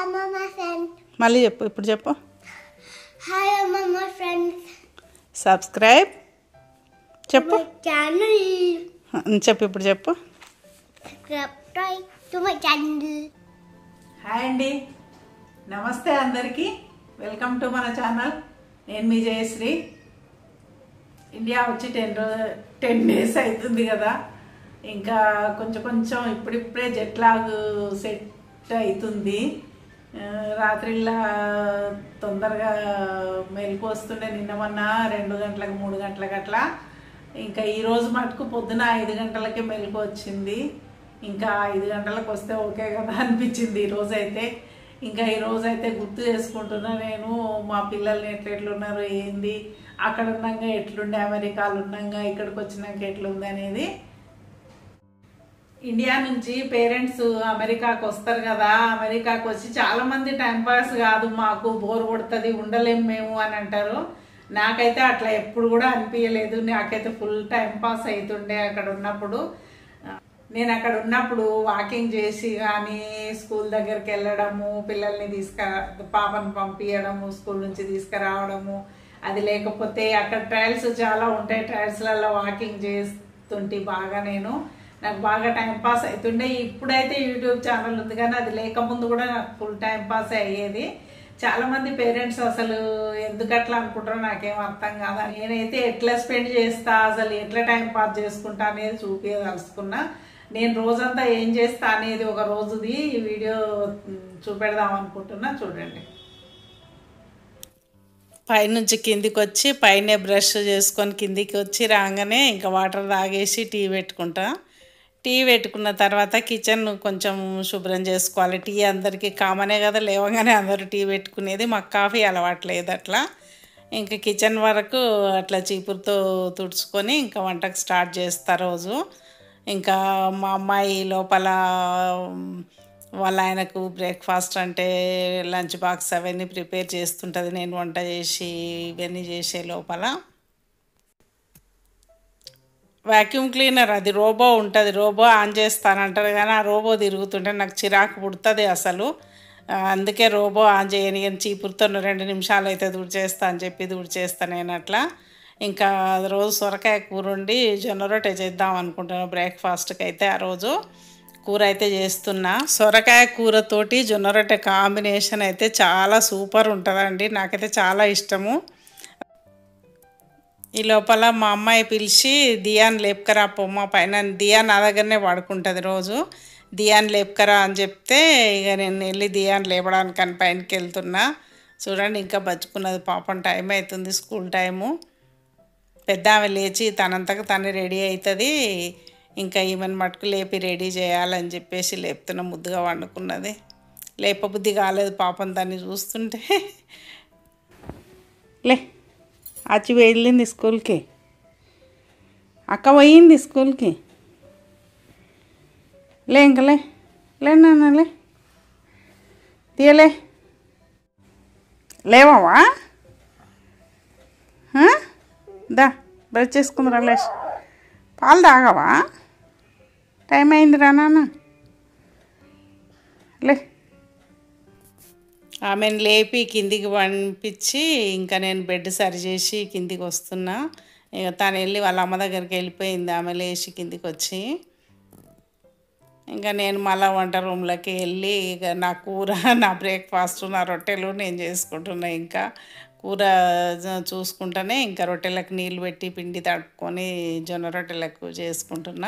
అమ్మమ్మ ఫ్రెండ్ మళ్ళీ చెప్పు ఇప్పుడు చెప్పు హాయ్ అమ్మమ్మ ఫ్రెండ్ సబ్స్క్రైబ్ చెప్పు ఛానల్ ఉమ్, చెప్పు ఇప్పుడు చెప్పు subscribe to my channel hi అండి నమస్తే అందరికీ వెల్కమ్ టు మన ఛానల్ నేను మీ జయశ్రీ ఇండియా వచ్చి టెన్ రో టెన్ డేస్ అవుతుంది కదా ఇంకా కొంచెం కొంచెం ఇప్పుడిప్పుడే జెట్ లాగ్ సెట్ అవుతుంది ఆ, రాత్రిళ్ళ తొందరగా మెలకు వస్తుండే నిన్న మొన్న రెండు గంటలకు మూడు గంటలకు అట్లా ఇంకా ఈ రోజు మటుకు పొద్దున ఐదు గంటలకే మెలకు వచ్చింది ఇంకా ఐదు గంటలకు వస్తే ఓకే కదా అనిపించింది ఈ రోజు అయితే ఇంకా ఈ రోజు అయితే గుర్తు చేసుకుంటున్నా నేను మా పిల్లల్ని ఎట్లా ఎట్లున్నారు ఏంది అక్కడ ఉన్నాక ఎట్లుండే అమెరికాలో ఉన్నాక ఇక్కడికి వచ్చినాక ఎట్లుంది అనేది ఇండియా నుంచి పేరెంట్స్ అమెరికాకు వస్తారు కదా అమెరికాకు వచ్చి చాలా మంది టైం పాస్ కాదు మాకు బోర్ కొడుతుంది ఉండలేం మేము అని అంటారు నాకైతే అట్లా ఎప్పుడు కూడా అనిపించలేదు నాకైతే ఫుల్ టైం పాస్ అవుతుండే అక్కడ ఉన్నప్పుడు నేను అక్కడ ఉన్నప్పుడు వాకింగ్ చేసి కానీ స్కూల్ దగ్గరికి వెళ్ళడము పిల్లల్ని తీసుకురా పాపను పంపించడము స్కూల్ నుంచి తీసుకురావడము అది లేకపోతే అక్కడ ట్రయల్స్ చాలా ఉంటాయి ట్రయల్స్లలో వాకింగ్ చేస్తుంటే బాగా నేను నాకు బాగా టైం పాస్ అవుతుండే ఇప్పుడైతే యూట్యూబ్ ఛానల్ ఉంది కానీ అది లేకముందు కూడా నాకు ఫుల్ టైం పాస్ అయ్యేది చాలా మంది పేరెంట్స్ అసలు ఎందుకు అట్లా అనుకుంటారో నాకేం అర్థం కాదు నేనైతే ఎట్లా స్పెండ్ చేస్తా అసలు ఎట్లా టైం పాస్ చేసుకుంటా అనేది చూపించదలుచుకున్నా నేను రోజంతా ఏం చేస్తా అనేది ఒక రోజుది ఈ వీడియో మ్, చూపెడదాం అనుకుంటున్నా చూడండి పైనుంచి కిందికి వచ్చి పైన బ్రష్ చేసుకొని కిందికి వచ్చి రాగానే ఇంకా వాటర్ తాగేసి టీ పెట్టుకుంటా టీ పెట్టుకున్న తర్వాత కిచెన్ కొంచెం శుభ్రం చేసుకోవాలి టీ అందరికీ కామనే కదా లేవగానే అందరూ టీ పెట్టుకునేది మాకు కాఫీ అలవాట్లేదు అట్లా ఇంకా కిచెన్ వరకు అట్లా చీపురుతో తుడుచుకొని ఇంకా వంటకు స్టార్ట్ చేస్తా రోజు ఇంకా మా అమ్మాయి లోపల వాళ్ళ ఆయనకు బ్రేక్ఫాస్ట్ అంటే లంచ్ బాక్స్ అవన్నీ ప్రిపేర్ చేస్తుంటుంది నేను వంట చేసి ఇవన్నీ చేసే లోపల వాక్యూమ్ క్లీనర్ అది రోబో ఉంటుంది రోబో ఆన్ చేస్తానంటారు కానీ ఆ రోబో తిరుగుతుంటే నాకు చిరాకు పుడుతుంది అసలు ఆ, అందుకే రోబో ఆన్ చేయని కానీ చీపురుతో రెండు నిమిషాలు అయితే దుడిచేస్తా అని చెప్పి దుడిచేస్తా నేను అట్లా ఇంకా రోజు సొరకాయ కూర వండి జొన్న రొట్టె చేద్దాం అనుకుంటున్నాను బ్రేక్ఫాస్ట్కి అయితే ఆ రోజు కూర అయితే చేస్తున్నా సొరకాయ కూరతోటి జొన్న రొట్టె కాంబినేషన్ అయితే చాలా సూపర్ ఉంటుందండి నాకైతే చాలా ఇష్టము ఈ లోపల మా అమ్మాయి పిలిచి దియాన్ లేపుకరా పొమ్మ పైన దియా నా దగ్గరనే పడుకుంటుంది రోజు దియాన్ లేపుకరా అని చెప్తే ఇక నేను వెళ్ళి దియాన్ లేపడానికి అని పైనకి వెళ్తున్నా చూడండి ఇంకా బతుకున్నది పాపం టైం అవుతుంది స్కూల్ టైము పెద్ద ఆమె లేచి తనంతకు తను రెడీ అవుతుంది ఇంకా ఈమెను మటుకు లేపి రెడీ చేయాలని చెప్పేసి లేపుతున్న ముద్దుగా వండుకున్నది లేపబుద్ధి కాలేదు పాపం దాన్ని చూస్తుంటే లే అచ్చి వెళ్ళింది స్కూల్కి అక్క పోయింది స్కూల్కి లే ఇంకా లే లే నాన్న లే తీయలే లేవా దా బ్రష్ చేసుకుందిరా లేష్ పాలు తాగవా టైం అయిందిరా నాన్న లే ఆమెను లేపి కిందికి పంపించి ఇంకా నేను బెడ్ సరి చేసి కిందికి వస్తున్నా ఇక తను వెళ్ళి వాళ్ళ అమ్మ దగ్గరికి వెళ్ళిపోయింది ఆమె లేచి కిందికి వచ్చి ఇంకా నేను మళ్ళా వంట రూమ్లోకి వెళ్ళి ఇక నా కూర నా బ్రేక్ఫాస్ట్ నా రొట్టెలు నేను చేసుకుంటున్నా ఇంకా కూర జ- చూసుకుంటూనే ఇంకా రొట్టెలకు నీళ్ళు పెట్టి పిండి తడుపుకొని జొన్న రొట్టెలకు చేసుకుంటున్నా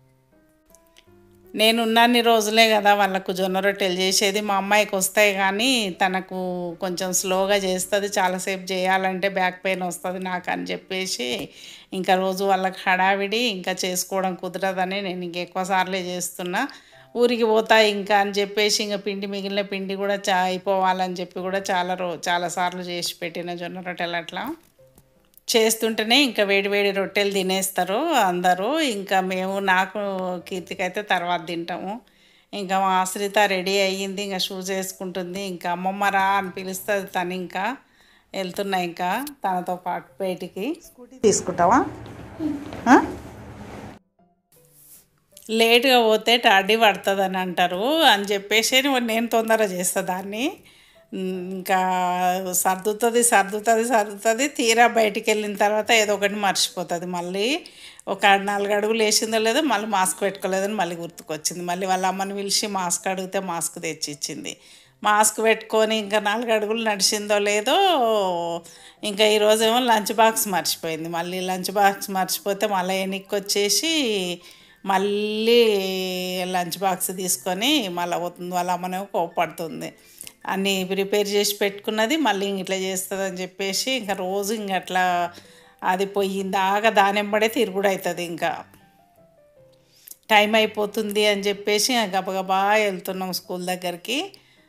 నేను ఉన్నన్ని రోజులే కదా వాళ్ళకు జొన్న రొట్టెలు చేసేది మా అమ్మాయికి వస్తాయి కానీ తనకు కొంచెం స్లోగా చేస్తుంది చాలాసేపు చేయాలంటే బ్యాక్ పెయిన్ వస్తుంది నాకు అని చెప్పేసి ఇంకా రోజు వాళ్ళకి హడావిడి ఇంకా చేసుకోవడం కుదరదని నేను ఇంక ఎక్కువ సార్లే చేస్తున్నా ఊరికి పోతా ఇంకా అని చెప్పేసి ఇంకా పిండి మిగిలిన పిండి కూడా చా అయిపోవాలని చెప్పి కూడా చాలా రో చాలా సార్లు చేసి పెట్టిన జొన్న రొట్టెలు అట్లా చేస్తుంటేనే ఇంకా వేడి వేడి రొట్టెలు తినేస్తారు అందరూ ఇంకా మేము నాకు కీర్తికి అయితే తర్వాత తింటాము ఇంకా మా ఆశ్రిత రెడీ అయ్యింది ఇంకా షూస్ వేసుకుంటుంది ఇంకా అమ్మమ్మ రా అని పిలుస్తుంది తను ఇంకా వెళ్తున్నా ఇంకా తనతో పాటు బయటికి స్కూటీ తీసుకుంటావా ఆ? లేట్గా పోతే టాడీ పడుతుంది అని అంటారు అని చెప్పేసి నేను తొందర చేస్తా దాన్ని ఉమ్, ఇంకా సర్దుతుంది సర్దుతుంది సర్దుతుంది తీరా బయటికి వెళ్ళిన తర్వాత ఏదో ఒకటి మర్చిపోతుంది మళ్ళీ ఒక నాలుగు అడుగులు వేసిందో లేదో మళ్ళీ మాస్క్ పెట్టుకోలేదని మళ్ళీ గుర్తుకొచ్చింది మళ్ళీ వాళ్ళ అమ్మని పిలిచి మాస్క్ అడిగితే మాస్క్ తెచ్చి ఇచ్చింది మాస్క్ పెట్టుకొని ఇంకా నాలుగు అడుగులు నడిచిందో లేదో ఇంకా ఈరోజు ఏమో లంచ్ బాక్స్ మర్చిపోయింది మళ్ళీ లంచ్ బాక్స్ మర్చిపోతే మళ్ళీ వెనక్కి వచ్చేసి మళ్ళీ లంచ్ బాక్స్ తీసుకొని మళ్ళీ పోతుంది వాళ్ళ అమ్మనేమో కోపడుతుంది అన్నీ ప్రిపేర్ చేసి పెట్టుకున్నది మళ్ళీ ఇంక ఇట్లా చేస్తుంది అని చెప్పేసి ఇంకా రోజు ఇంక అట్లా అది పోయిందాక దాని వెంబడే తిరుగుడు అవుతుంది ఇంకా టైం అయిపోతుంది అని చెప్పేసి గబగబా వెళ్తున్నాం స్కూల్ దగ్గరికి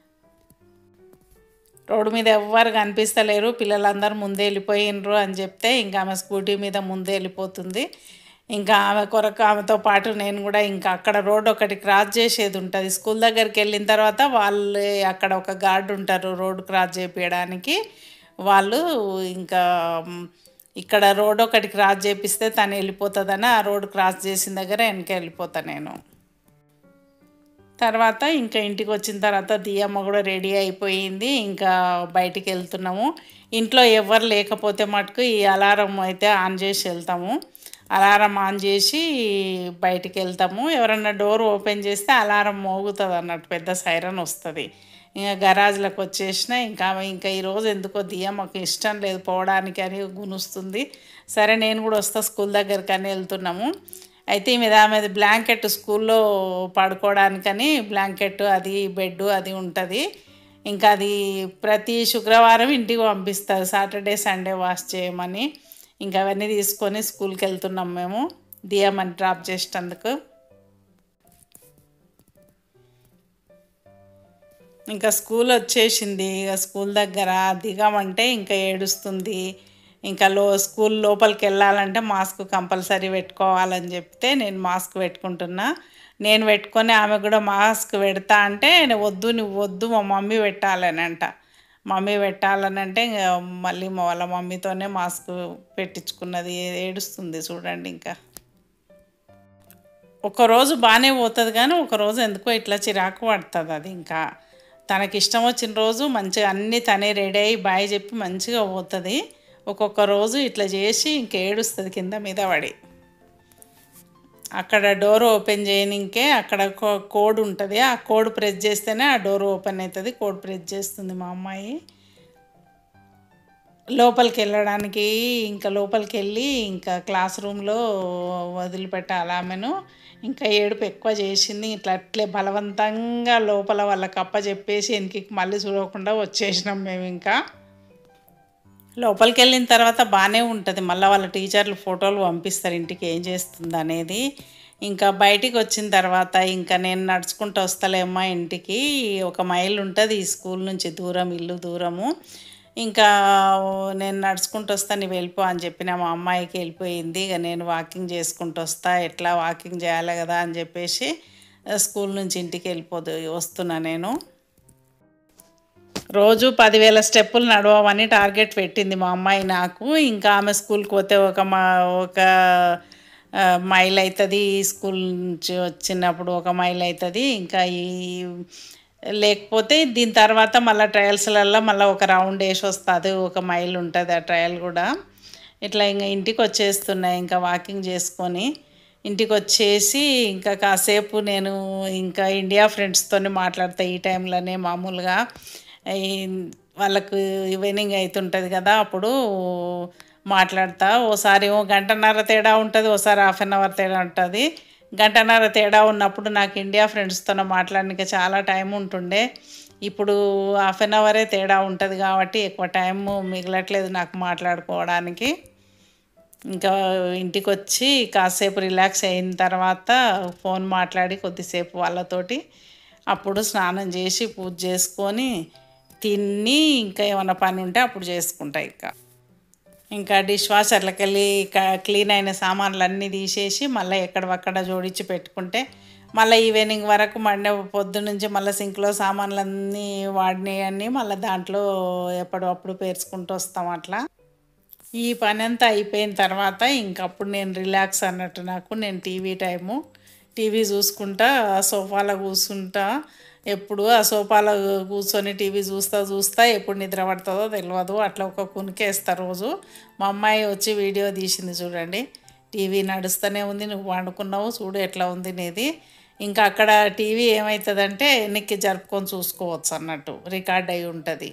రోడ్డు మీద ఎవ్వరు కనిపిస్తలేరు పిల్లలందరూ ముందే వెళ్ళిపోయినరు అని చెప్తే ఇంకా ఆమె స్కూటీ మీద ముందే వెళ్ళిపోతుంది ఇంకా ఆమె కొరకు ఆమెతో పాటు నేను కూడా ఇంకా అక్కడ రోడ్ ఒకటి క్రాస్ చేసేది ఉంటుంది స్కూల్ దగ్గరికి వెళ్ళిన తర్వాత వాళ్ళు అక్కడ ఒక గార్డు ఉంటారు రోడ్ క్రాస్ చేపించడానికి వాళ్ళు ఇంకా మ్, ఇక్కడ రోడ్ ఒకటి క్రాస్ చేపిస్తే తను వెళ్ళిపోతుందని ఆ రోడ్ క్రాస్ చేసిన దగ్గర వెనక వెళ్ళిపోతా నేను తర్వాత ఇంకా ఇంటికి వచ్చిన తర్వాత దియమ్మ కూడా రెడీ అయిపోయింది ఇంకా బయటికి వెళ్తున్నాము ఇంట్లో ఎవరు లేకపోతే మటుకు ఈ అలారం అయితే ఆన్ చేసి వెళ్తాము అలారం ఆన్ చేసి బయటికి వెళ్తాము ఎవరన్నా డోర్ ఓపెన్ చేస్తే అలారం మోగుతుంది అన్నట్టు పెద్ద సైరన్ వస్తుంది ఇంకా గరాజ్లకు వచ్చేసిన ఇంకా ఆమె ఇంకా ఈరోజు ఎందుకో దియమ్మకు ఇష్టం లేదు పోవడానికి అని గునుస్తుంది సరే నేను కూడా వస్తా స్కూల్ దగ్గరికి అని వెళ్తున్నాము అయితే మీద ఆమె బ్లాంకెట్ స్కూల్లో పడుకోవడానికని బ్లాంకెట్ అది బెడ్ అది ఉంటుంది ఇంకా అది ప్రతి శుక్రవారం ఇంటికి పంపిస్తారు సాటర్డే సండే వాష్ చేయమని ఇంకా అవన్నీ తీసుకొని స్కూల్కి వెళ్తున్నాం మేము దియమని డ్రాప్ చేసేటందుకు ఇంకా స్కూల్ వచ్చేసింది ఇక స్కూల్ దగ్గర దిగమంటే ఇంకా ఏడుస్తుంది ఇంకా లో స్కూల్ లోపలికి వెళ్ళాలంటే మాస్క్ కంపల్సరీ పెట్టుకోవాలని చెప్తే నేను మాస్క్ పెట్టుకుంటున్నా నేను పెట్టుకొని ఆమె కూడా మాస్క్ పెడతా అంటే "నేను వద్దు నువ్వు వద్దు మా మమ్మీ పెట్టాలని అంట మమ్మీ పెట్టాలని అంటే ఇంకా మళ్ళీ మా వాళ్ళ మమ్మీతోనే మాస్క్ పెట్టించుకున్నది ఏడుస్తుంది చూడండి ఇంకా ఒకరోజు బాగానే పోతుంది కానీ ఒకరోజు ఎందుకో ఇట్లా చిరాకు పడుతుంది అది ఇంకా తనకి ఇష్టం వచ్చిన రోజు మంచిగా అన్నీ తనే రెడీ అయ్యి బాయ్ చెప్పి మంచిగా పోతుంది ఒక్కొక్క రోజు ఇట్లా చేసి ఇంక ఏడుస్తుంది కింద మీద పడి అక్కడ డోర్ ఓపెన్ చేయనికే అక్కడ కో- కోడ్ ఉంటుంది ఆ కోడ్ ప్రెస్ చేస్తేనే ఆ డోర్ ఓపెన్ అవుతుంది కోడ్ ప్రెస్ చేస్తుంది మా అమ్మాయి లోపలికి వెళ్ళడానికి ఇంకా లోపలికి వెళ్ళి ఇంకా క్లాస్ రూమ్లో వదిలిపెట్టాలి ఆమెను ఇంకా ఏడుపు ఎక్కువ చేసింది ఇట్లా అట్లే బలవంతంగా లోపల వాళ్ళకి అప్ప చెప్పేసి వెనక్కి మళ్ళీ చూడకుండా వచ్చేసినాం మేము ఇంకా లోపలికి వెళ్ళిన తర్వాత బాగానే ఉంటుంది మళ్ళీ వాళ్ళ టీచర్లు ఫోటోలు పంపిస్తారు ఇంటికి ఏం చేస్తుంది అనేది ఇంకా బయటికి వచ్చిన తర్వాత ఇంకా నేను నడుచుకుంటూ వస్తలేమ్మా ఇంటికి ఒక మైల్ ఉంటుంది ఈ స్కూల్ నుంచి దూరం ఇల్లు దూరము ఇంకా నేను నడుచుకుంటూ వస్తా నువ్వు వెళ్ళిపో అని చెప్పిన మా అమ్మాయికి వెళ్ళిపోయింది ఇక నేను వాకింగ్ చేసుకుంటూ వస్తా ఎట్లా వాకింగ్ చేయాలి కదా అని చెప్పేసి స్కూల్ నుంచి ఇంటికి వెళ్ళిపోదు వస్తున్నా నేను రోజు పదివేల స్టెప్పులు నడవమని టార్గెట్ పెట్టింది మా అమ్మాయి నాకు ఇంకా ఆమె స్కూల్కి పోతే ఒక మా ఒక ఆ, మైల్ అవుతుంది స్కూల్ నుంచి వచ్చినప్పుడు ఒక మైల్ అవుతుంది ఇంకా ఈ లేకపోతే దీని తర్వాత మళ్ళీ ట్రయల్స్లలో మళ్ళీ ఒక రౌండ్ వేసి వస్తుంది ఒక మైల్ ఉంటుంది ఆ ట్రయల్ కూడా ఇట్లా ఇంకా ఇంటికి వచ్చేస్తున్నాయి ఇంకా వాకింగ్ చేసుకొని ఇంటికి వచ్చేసి ఇంకా కాసేపు నేను ఇంకా ఇండియా ఫ్రెండ్స్తోని మాట్లాడతా ఈ టైంలోనే మామూలుగా ఈ వాళ్ళకు ఈవినింగ్ అవుతుంటుంది కదా అప్పుడు మాట్లాడతా ఓసారి ఏమో గంటన్నర తేడా ఉంటుంది ఓసారి హాఫ్ అన్ అవర్ తేడా ఉంటుంది గంటన్నర తేడా ఉన్నప్పుడు నాకు ఇండియా ఫ్రెండ్స్తో మాట్లాడడానికి చాలా టైం ఉంటుండే ఇప్పుడు హాఫ్ అన్ అవరే తేడా ఉంటుంది కాబట్టి ఎక్కువ టైం మిగలట్లేదు నాకు మాట్లాడుకోవడానికి ఇంకా ఇంటికి వచ్చి కాసేపు రిలాక్స్ అయిన తర్వాత ఫోన్ మాట్లాడి కొద్దిసేపు వాళ్ళతోటి అప్పుడు స్నానం చేసి పూజ చేసుకొని తిని ఇంకా ఏమైనా పని ఉంటే అప్పుడు చేసుకుంటా ఇంకా ఇంకా డిష్ వాషర్లకి వెళ్ళి క్లీన్ అయిన సామాన్లు అన్నీ తీసేసి మళ్ళీ ఎక్కడవక్కడ జోడించి పెట్టుకుంటే మళ్ళీ ఈవినింగ్ వరకు మండే పొద్దు నుంచి మళ్ళీ సింక్లో సామాన్లన్నీ వాడినవి అన్నీ మళ్ళీ దాంట్లో ఎప్పుడప్పుడు పేర్చుకుంటూ వస్తాం అట్లా ఈ పని అంతా అయిపోయిన తర్వాత ఇంకప్పుడు నేను రిలాక్స్ అన్నట్టు నాకు నేను టీవీ టైము టీవీ చూసుకుంటా సోఫాలో కూర్చుంటా ఎప్పుడు ఆ సోఫాలో కూర్చొని టీవీ చూస్తా చూస్తా ఎప్పుడు నిద్ర పడుతుందో తెలియదు అట్లా ఒక కునికేస్తా రోజు మా అమ్మాయి వచ్చి వీడియో తీసింది చూడండి టీవీ నడుస్తూనే ఉంది నువ్వు వండుకున్నావు చూడు ఎట్లా ఉంది నీది ఇంకా అక్కడ టీవీ ఏమవుతుందంటే ఎన్నికి జరుపుకొని చూసుకోవచ్చు అన్నట్టు రికార్డ్ అయి ఉంటుంది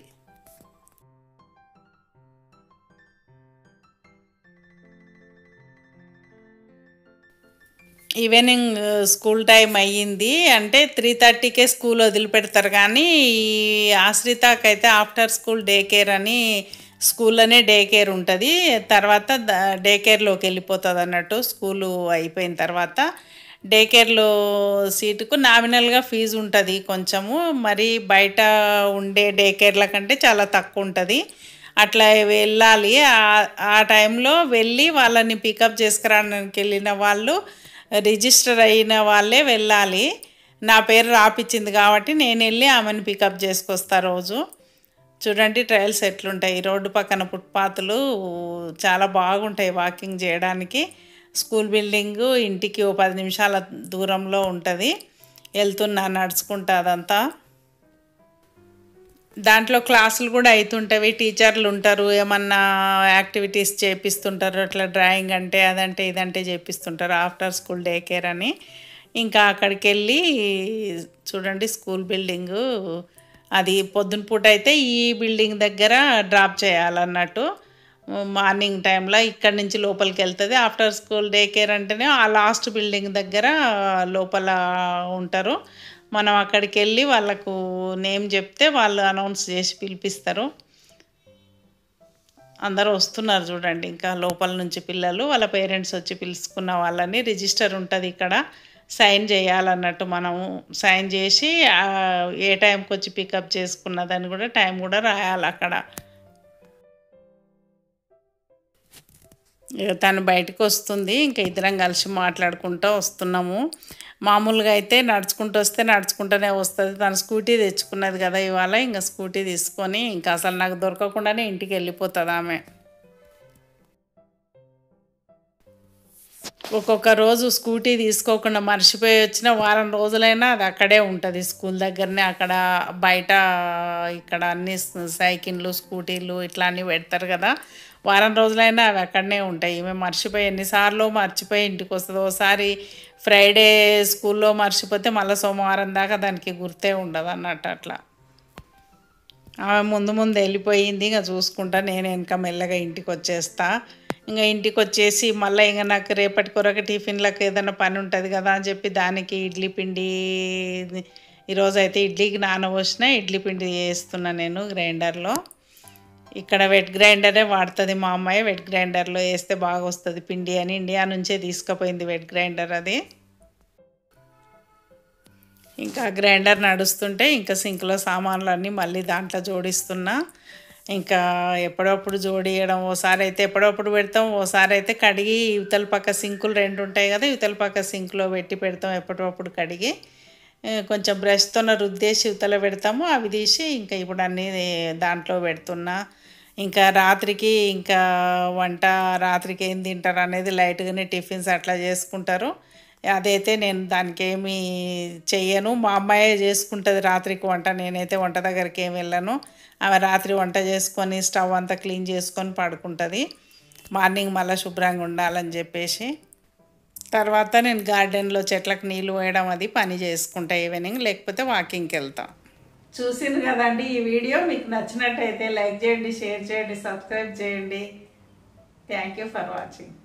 ఈవినింగ్ స్కూల్ టైం అయ్యింది అంటే త్రీ థర్టీకే స్కూల్ వదిలిపెడతారు కానీ ఈ ఆశ్రితకైతే ఆఫ్టర్ స్కూల్ డే కేర్ అని స్కూల్లోనే డే కేర్ ఉంటుంది తర్వాత ద- డే కేర్లోకి వెళ్ళిపోతుంది అన్నట్టు స్కూలు అయిపోయిన తర్వాత డే కేర్లో సీటుకు నామినల్గా ఫీజు ఉంటుంది కొంచెము మరి బయట ఉండే డే కేర్ల కంటే చాలా తక్కువ ఉంటుంది అట్లా వెళ్ళాలి ఆ- ఆ టైంలో వెళ్ళి వాళ్ళని పికప్ చేసుకురావడానికి వెళ్ళిన వాళ్ళు రిజిస్టర్ అయిన వాళ్ళే వెళ్ళాలి నా పేరు రాపిచ్చింది కాబట్టి నేను వెళ్ళి ఆమెను పికప్ చేసుకొస్తా రోజు చూడండి ట్రయల్స్ ఎట్లుంటాయి రోడ్డు పక్కన ఫుట్పాత్లు చాలా బాగుంటాయి వాకింగ్ చేయడానికి స్కూల్ బిల్డింగు ఇంటికి ఓ పది నిమిషాల దూరంలో ఉంటుంది వెళ్తున్నా నడుచుకుంటా అదంతా దాంట్లో క్లాసులు కూడా అవుతుంటవి టీచర్లు ఉంటారు ఏమన్నా యాక్టివిటీస్ చేపిస్తుంటారు అట్లా డ్రాయింగ్ అంటే అదంటే ఇదంటే చేపిస్తుంటారు ఆఫ్టర్ స్కూల్ డే కేర్ అని ఇంకా అక్కడికి వెళ్ళి చూడండి స్కూల్ బిల్డింగు అది పొద్దున పూట అయితే ఈ బిల్డింగ్ దగ్గర డ్రాప్ చేయాలన్నట్టు మార్నింగ్ టైంలో ఇక్కడి నుంచి లోపలికి వెళ్తుంది ఆఫ్టర్ స్కూల్ డే కేర్ అంటేనే ఆ లాస్ట్ బిల్డింగ్ దగ్గర లోపల ఉంటారు మనం అక్కడికి వెళ్ళి వాళ్ళకు నేమ్ చెప్తే వాళ్ళు అనౌన్స్ చేసి పిలిపిస్తారు అందరూ వస్తున్నారు చూడండి ఇంకా లోపల నుంచి పిల్లలు వాళ్ళ పేరెంట్స్ వచ్చి పిలుచుకున్న వాళ్ళని రిజిస్టర్ ఉంటుంది ఇక్కడ సైన్ చేయాలన్నట్టు మనము సైన్ చేసి ఆ, ఏ టైంకి వచ్చి పికప్ చేసుకున్నదని కూడా టైం కూడా రాయాలి అక్కడ ఇక తను బయటకు వస్తుంది ఇంకా ఇద్దరం కలిసి మాట్లాడుకుంటూ వస్తున్నాము మామూలుగా అయితే నడుచుకుంటూ వస్తే నడుచుకుంటూనే వస్తుంది తను స్కూటీ తెచ్చుకున్నది కదా ఇవాళ ఇంకా స్కూటీ తీసుకొని ఇంకా అసలు నాకు దొరకకుండానే ఇంటికి వెళ్ళిపోతుంది ఆమె ఒక్కొక్క రోజు స్కూటీ తీసుకోకుండా మర్చిపోయి వచ్చిన వారం రోజులైనా అది అక్కడే ఉంటుంది స్కూల్ దగ్గరనే అక్కడ బయట ఇక్కడ అన్ని సైకిళ్ళు స్కూటీలు ఇట్లా అన్నీ పెడతారు కదా వారం రోజులైనా అవి అక్కడనే ఉంటాయి ఈమె మర్చిపోయి ఎన్నిసార్లు మర్చిపోయి ఇంటికి వస్తుంది ఒకసారి ఫ్రైడే స్కూల్లో మర్చిపోతే మళ్ళీ సోమవారం దాకా దానికి గుర్తే ఉండదు అన్నట్టు అట్లా ఆమె ముందు ముందు వెళ్ళిపోయింది ఇంకా చూసుకుంటా నేను వెనక మెల్లగా ఇంటికి వచ్చేస్తా ఇంకా ఇంటికి వచ్చేసి మళ్ళీ ఇంకా నాకు రేపటి కొరకు టిఫిన్లకు ఏదైనా పని ఉంటుంది కదా అని చెప్పి దానికి ఇడ్లీ పిండి ఈరోజు అయితే ఇడ్లీకి నానబోసిన ఇడ్లీ పిండి వేస్తున్నా నేను గ్రైండర్లో ఇక్కడ వెట్ గ్రైండరే వాడుతుంది మా అమ్మాయి వెట్ గ్రైండర్లో వేస్తే బాగా వస్తుంది పిండి అని ఇండియా నుంచే తీసుకుపోయింది వెట్ గ్రైండర్ అది ఇంకా గ్రైండర్ నడుస్తుంటే ఇంకా సింక్లో సామాన్లు అన్నీ మళ్ళీ దాంట్లో జోడిస్తున్నా ఇంకా ఎప్పుడప్పుడు జోడియడం ఓసారి అయితే ఎప్పుడప్పుడు పెడతాం ఓసారి అయితే కడిగి ఇవతల పక్క సింకులు రెండు ఉంటాయి కదా ఇవతల పక్క సింక్లో పెట్టి పెడతాం ఎప్పటికప్పుడు కడిగి ఏ, కొంచెం బ్రష్తో రుద్దేసి ఇవతల పెడతాము అవి తీసి ఇంకా ఇప్పుడు అన్నీ దాంట్లో పెడుతున్నా ఇంకా రాత్రికి ఇంకా వంట రాత్రికి ఏం తింటారు అనేది లైట్గానే టిఫిన్స్ అట్లా చేసుకుంటారు అదైతే నేను దానికి ఏమీ చెయ్యను మా అమ్మాయే చేసుకుంటుంది రాత్రికి వంట నేనైతే వంట దగ్గరికి ఏమి వెళ్ళను ఆమె రాత్రి వంట చేసుకొని స్టవ్ అంతా క్లీన్ చేసుకొని పడుకుంటుంది మార్నింగ్ మళ్ళీ శుభ్రంగా ఉండాలని చెప్పేసి తర్వాత నేను గార్డెన్లో చెట్లకు నీళ్ళు వేయడం అది పని చేసుకుంటా ఈవినింగ్ లేకపోతే వాకింగ్కి వెళ్తా చూసింది కదండి ఈ వీడియో మీకు నచ్చినట్టయితే లైక్ చేయండి షేర్ చేయండి సబ్స్క్రైబ్ చేయండి థ్యాంక్ యూ ఫర్ వాచింగ్